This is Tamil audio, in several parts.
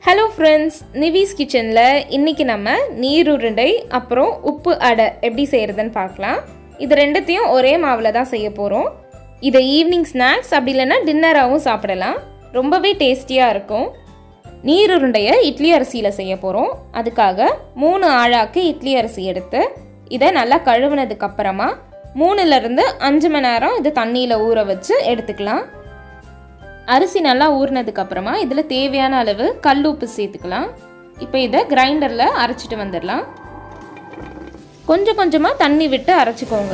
ஹலோ ஃப்ரெண்ட்ஸ் நிவிஸ் கிச்சனில் இன்றைக்கி நம்ம நீருருண்டை அப்புறம் உப்பு அடை எப்படி செய்கிறதுன்னு பார்க்கலாம் இது ரெண்டுத்தையும் ஒரே மாவில் தான் செய்ய போகிறோம் இதை ஈவினிங் ஸ்நாக்ஸ் அப்படி இல்லைன்னா டின்னராகவும் சாப்பிடலாம் ரொம்பவே டேஸ்டியாக இருக்கும் நீருருண்டையை இட்லி அரிசியில் செய்ய போகிறோம் அதுக்காக மூணு ஆழாக்கு இட்லி அரிசி எடுத்து இதை நல்லா கழுவுனதுக்கு அப்புறமா மூணுலேருந்து அஞ்சு மணி நேரம் இது தண்ணியில் ஊற வச்சு எடுத்துக்கலாம் அரிசி நல்லா ஊறினதுக்கு அப்புறமா இதில் தேவையான அளவு கல் உப்பு சேர்த்துக்கலாம் இப்போ இதை கிரைண்டரில் அரைச்சிட்டு வந்துடலாம் கொஞ்சம் கொஞ்சமாக தண்ணி விட்டு அரைச்சிக்கோங்க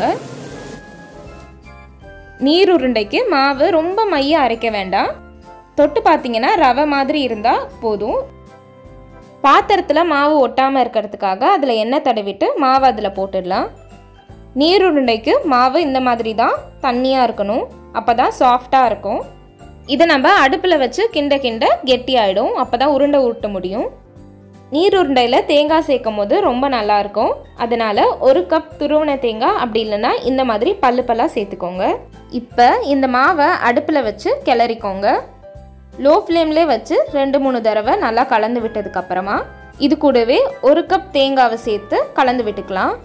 நீர் உருண்டைக்கு மாவு ரொம்ப மைய அரைக்க வேண்டாம் தொட்டு பார்த்தீங்கன்னா ரவை மாதிரி இருந்தால் போதும் பாத்திரத்தில் மாவு ஒட்டாமல் இருக்கிறதுக்காக அதில் எண்ணெய் தடவிட்டு மாவு அதில் போட்டுடலாம் நீர் உருண்டைக்கு மாவு இந்த மாதிரி தான் தண்ணியாக இருக்கணும் அப்போ தான் சாஃப்டாக இருக்கும் இதை நம்ம அடுப்பில் வச்சு கிண்ட கிண்ட கெட்டி ஆகிடும் அப்போ தான் உருண்டை உருட்ட முடியும் நீர் உருண்டையில் தேங்காய் சேர்க்கும் போது ரொம்ப நல்லாயிருக்கும் அதனால் ஒரு கப் துருவன தேங்காய் அப்படி இல்லைன்னா இந்த மாதிரி பல்லு பல்லாக சேர்த்துக்கோங்க இப்போ இந்த மாவை அடுப்பில் வச்சு கிளறிக்கோங்க லோ ஃப்ளேம்லேயே வச்சு ரெண்டு மூணு தடவை நல்லா கலந்து விட்டதுக்கப்புறமா இது கூடவே ஒரு கப் தேங்காவை சேர்த்து கலந்து விட்டுக்கலாம்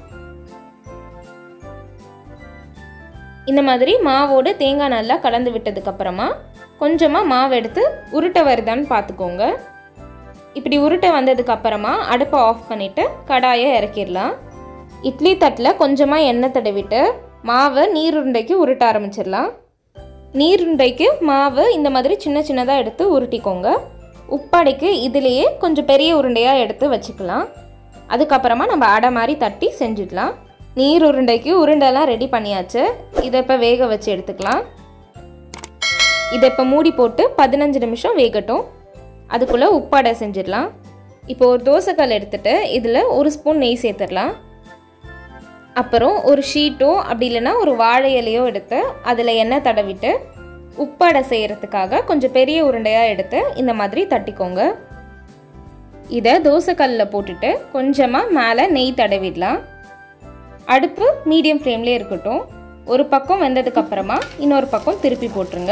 இந்த மாதிரி மாவோடு தேங்காய் நல்லா கலந்து விட்டதுக்கப்புறமா கொஞ்சமாக மாவு எடுத்து உருட்டை வருதான்னு பார்த்துக்கோங்க இப்படி உருட்டை வந்ததுக்கு அப்புறமா அடுப்பை ஆஃப் பண்ணிவிட்டு கடாயை இறக்கிடலாம் இட்லி தட்டில் கொஞ்சமாக எண்ணெய் தடவிட்டு மாவை நீருருண்டைக்கு உருட்ட ஆரம்பிச்சிடலாம் நீருண்டைக்கு மாவு இந்த மாதிரி சின்ன சின்னதாக எடுத்து உருட்டிக்கோங்க உப்படைக்கு இதுலேயே கொஞ்சம் பெரிய உருண்டையாக எடுத்து வச்சுக்கலாம் அதுக்கப்புறமா நம்ம அடை மாதிரி தட்டி செஞ்சிடலாம் நீர் உருண்டைக்கு உருண்டைலாம் ரெடி பண்ணியாச்சு இதை இப்போ வேக வச்சு எடுத்துக்கலாம் இதை இப்போ மூடி போட்டு பதினஞ்சு நிமிஷம் வேகட்டும் அதுக்குள்ளே உப்பாடை செஞ்சிடலாம் இப்போ ஒரு தோசைக்கல் எடுத்துகிட்டு இதில் ஒரு ஸ்பூன் நெய் சேர்த்துடலாம் அப்புறம் ஒரு ஷீட்டோ அப்படி இல்லைன்னா ஒரு வாழை இலையோ எடுத்து அதில் எண்ணெய் தடவிட்டு உப்பாடை செய்கிறதுக்காக கொஞ்சம் பெரிய உருண்டையாக எடுத்து இந்த மாதிரி தட்டிக்கோங்க இதை தோசைக்கல்லில் போட்டுட்டு கொஞ்சமாக மேலே நெய் தடவிடலாம் அடுப்பு மீடியம் ஃப்ளேம்லேயே இருக்கட்டும் ஒரு பக்கம் வெந்ததுக்கப்புறமா இன்னொரு பக்கம் திருப்பி போட்டுருங்க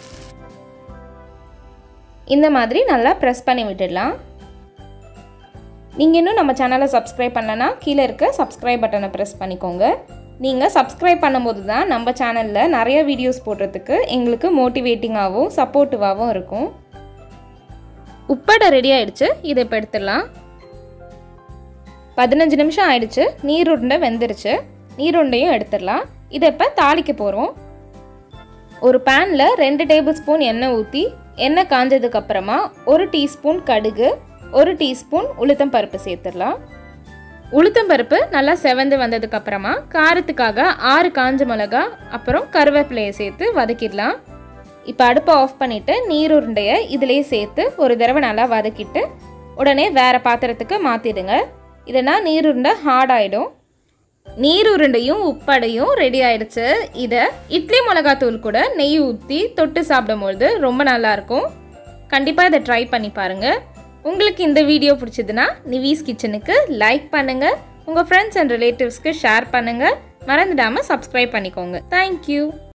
இந்த மாதிரி நல்லா ப்ரெஸ் பண்ணி விட்டுடலாம் நீங்கள் இன்னும் நம்ம சேனலை சப்ஸ்கிரைப் பண்ணலன்னா கீழே இருக்க சப்ஸ்கிரைப் பட்டனை ப்ரெஸ் பண்ணிக்கோங்க நீங்கள் சப்ஸ்கிரைப் பண்ணும்போது தான் நம்ம சேனலில் நிறைய வீடியோஸ் போடுறதுக்கு எங்களுக்கு மோட்டிவேட்டிங்காகவும் சப்போர்ட்டிவாகவும் இருக்கும் உப்படை ரெடி ஆயிடுச்சு இதை இப்போ எடுத்துடலாம் பதினஞ்சு நிமிஷம் ஆயிடுச்சு நீருருண்டை வெந்துருச்சு நீருண்டையும் எடுத்துடலாம் இதை இப்போ தாளிக்க போகிறோம் ஒரு பேனில் ரெண்டு டேபிள் ஸ்பூன் எண்ணெய் ஊற்றி எண்ணெய் காஞ்சதுக்கு அப்புறமா ஒரு டீஸ்பூன் கடுகு ஒரு டீஸ்பூன் உளுத்தம் பருப்பு சேர்த்துடலாம் உளுத்தம் பருப்பு நல்லா செவந்து வந்ததுக்கு அப்புறமா காரத்துக்காக ஆறு காஞ்ச மிளகா அப்புறம் கருவேப்பிலையை சேர்த்து வதக்கிடலாம் இப்போ அடுப்பை ஆஃப் பண்ணிவிட்டு நீர் உருண்டையை இதிலேயே சேர்த்து ஒரு தடவை நல்லா வதக்கிட்டு உடனே வேறு பாத்திரத்துக்கு மாற்றிடுங்க இல்லைன்னா நீர் உருண்டை ஹார்ட் ஆகிடும் நீர் உருண்டையும் உப்படையும் ரெடி ஆயிடுச்சு இதை இட்லி மிளகாத்தூள் கூட நெய் ஊற்றி தொட்டு சாப்பிடும்பொழுது ரொம்ப நல்லாயிருக்கும் கண்டிப்பாக இதை ட்ரை பண்ணி பாருங்கள் உங்களுக்கு இந்த வீடியோ பிடிச்சதுன்னா நிவிஸ் கிச்சனுக்கு லைக் பண்ணுங்கள் உங்கள் ஃப்ரெண்ட்ஸ் அண்ட் ரிலேட்டிவ்ஸ்க்கு ஷேர் பண்ணுங்கள் மறந்துடாமல் சப்ஸ்கிரைப் பண்ணிக்கோங்க தேங்க்யூ